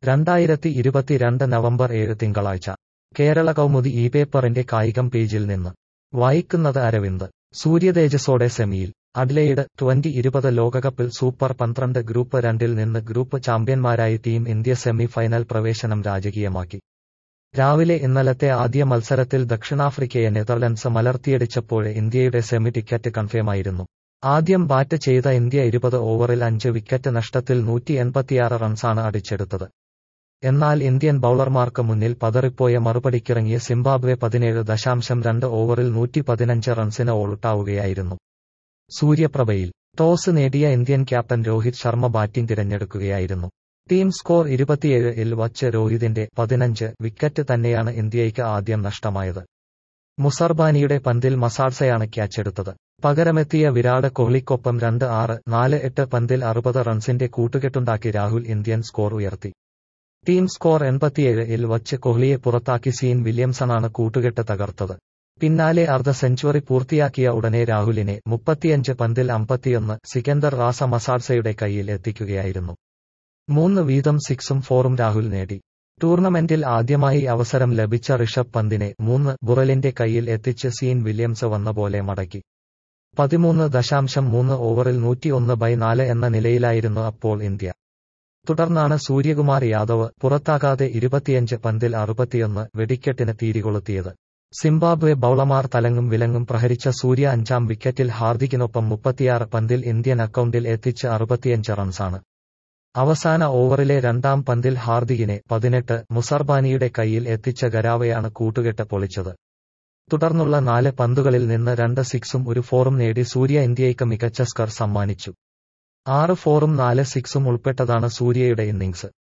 രണ്ടായിരത്തി ഇരുപത്തിരണ്ട് നവംബർ ഏഴ് തിങ്കളാഴ്ച കേരള കൗമുദി ഈ പേപ്പറിന്റെ കായികം പേജിൽ നിന്ന് വായിക്കുന്നത് അരവിന്ദ് സൂര്യതേജസ്സോടെ സെമിയിൽ അഡ്ലെയ്ഡ് ട്വന്റി ഇരുപത് ലോകകപ്പിൽ സൂപ്പർ പന്ത്രണ്ട് ഗ്രൂപ്പ് രണ്ടിൽ നിന്ന് ഗ്രൂപ്പ് ചാമ്പ്യന്മാരായി ടീം ഇന്ത്യ സെമി ഫൈനൽ പ്രവേശനം രാജകീയമാക്കി രാവിലെ ഇന്നലത്തെ ആദ്യ മത്സരത്തിൽ ദക്ഷിണാഫ്രിക്കയെ നെതർലൻഡ്സ് മലർത്തിയടിച്ചപ്പോഴേ ഇന്ത്യയുടെ സെമി ടിക്കറ്റ് കൺഫേമായിരുന്നു ആദ്യം ബാറ്റ് ചെയ്ത ഇന്ത്യ ഇരുപത് ഓവറിൽ അഞ്ച് വിക്കറ്റ് നഷ്ടത്തിൽ നൂറ്റി എൺപത്തിയാറ് റൺസാണ് അടിച്ചെടുത്തത് എന്നാൽ ഇന്ത്യൻ ബൌളർമാർക്ക് മുന്നിൽ പതറിപ്പോയ മറുപടിക്കിറങ്ങിയ സിംബാബ്വെ പതിനേഴ് ദശാംശം രണ്ട് ഓവറിൽ നൂറ്റി പതിനഞ്ച് റൺസിന് ഓൾട്ടാവുകയായിരുന്നു സൂര്യപ്രഭയിൽ ടോസ് നേടിയ Indian captain Rohit Sharma batting തിരഞ്ഞെടുക്കുകയായിരുന്നു ടീം സ്കോർ ഇരുപത്തിയേഴ് ഇൽ വച്ച് രോഹിതിന്റെ പതിനഞ്ച് വിക്കറ്റ് തന്നെയാണ് ഇന്ത്യയ്ക്ക് ആദ്യം നഷ്ടമായത് മുസർബാനിയുടെ പന്തിൽ മസാഡ്സയാണ് ക്യാച്ചെടുത്തത് പകരമെത്തിയ വിരാട് കോഹ്ലിക്കൊപ്പം രണ്ട് ആറ് നാല് എട്ട് പന്തിൽ അറുപത് റൺസിന്റെ കൂട്ടുകെട്ടുണ്ടാക്കി രാഹുൽ ഇന്ത്യൻ സ്കോർ ഉയർത്തി ടീം സ്കോർ എൺപത്തിയേഴ് ഇൽ വച്ച് കോഹ്ലിയെ പുറത്താക്കി സീൻ വില്യംസണാണ് കൂട്ടുകെട്ട് തകർത്തത് പിന്നാലെ അർദ്ധ സെഞ്ചുറി പൂർത്തിയാക്കിയ ഉടനെ രാഹുലിനെ മുപ്പത്തിയഞ്ച് പന്തിൽ അമ്പത്തിയൊന്ന് സിക്കന്ദർ റാസ മസാഡ്സയുടെ കയ്യിൽ എത്തിക്കുകയായിരുന്നു മൂന്ന് വീതം സിക്സും ഫോറും രാഹുൽ നേടി ടൂർണമെന്റിൽ ആദ്യമായി അവസരം ലഭിച്ച ഋഷഭ് പന്തിനെ മൂന്ന് ബുറലിന്റെ കയ്യിൽ എത്തിച്ച് സീൻ വില്യംസ് വന്ന പോലെ മടക്കി പതിമൂന്ന് ദശാംശം മൂന്ന് ഓവറിൽ നൂറ്റിയൊന്ന് ബൈ നാല് എന്ന നിലയിലായിരുന്നു അപ്പോൾ ഇന്ത്യ തുടർന്നാണ് സൂര്യകുമാർ യാദവ് പുറത്താകാതെ ഇരുപത്തിയഞ്ച് പന്തിൽ അറുപത്തിയൊന്ന് വെടിക്കെട്ടിന് തീരികൊളുത്തിയത് സിംബാബ്വെ ബൌളമാർ തലങ്ങും വിലങ്ങും പ്രഹരിച്ച സൂര്യ അഞ്ചാം വിക്കറ്റിൽ ഹാർദിക്കിനൊപ്പം മുപ്പത്തിയാറ് പന്തിൽ ഇന്ത്യൻ അക്കൗണ്ടിൽ എത്തിച്ച് അറുപത്തിയഞ്ച് റൺസാണ് അവസാന ഓവറിലെ രണ്ടാം പന്തിൽ ഹാർദിക്കിനെ പതിനെട്ട് മുസർബാനിയുടെ കയ്യിൽ എത്തിച്ച ഗരാവയാണ് കൂട്ടുകെട്ട് പൊളിച്ചത് തുടർന്നുള്ള നാല് പന്തുകളിൽ നിന്ന് രണ്ട് സിക്സും ഒരു ഫോറും നേടി സൂര്യ ഇന്ത്യയ്ക്ക് മികച്ച സ്കർ സമ്മാനിച്ചു ആറ് ഫോറും നാല് സിക്സും ഉൾപ്പെട്ടതാണ് സൂര്യയുടെ ഇന്നിംഗ്സ്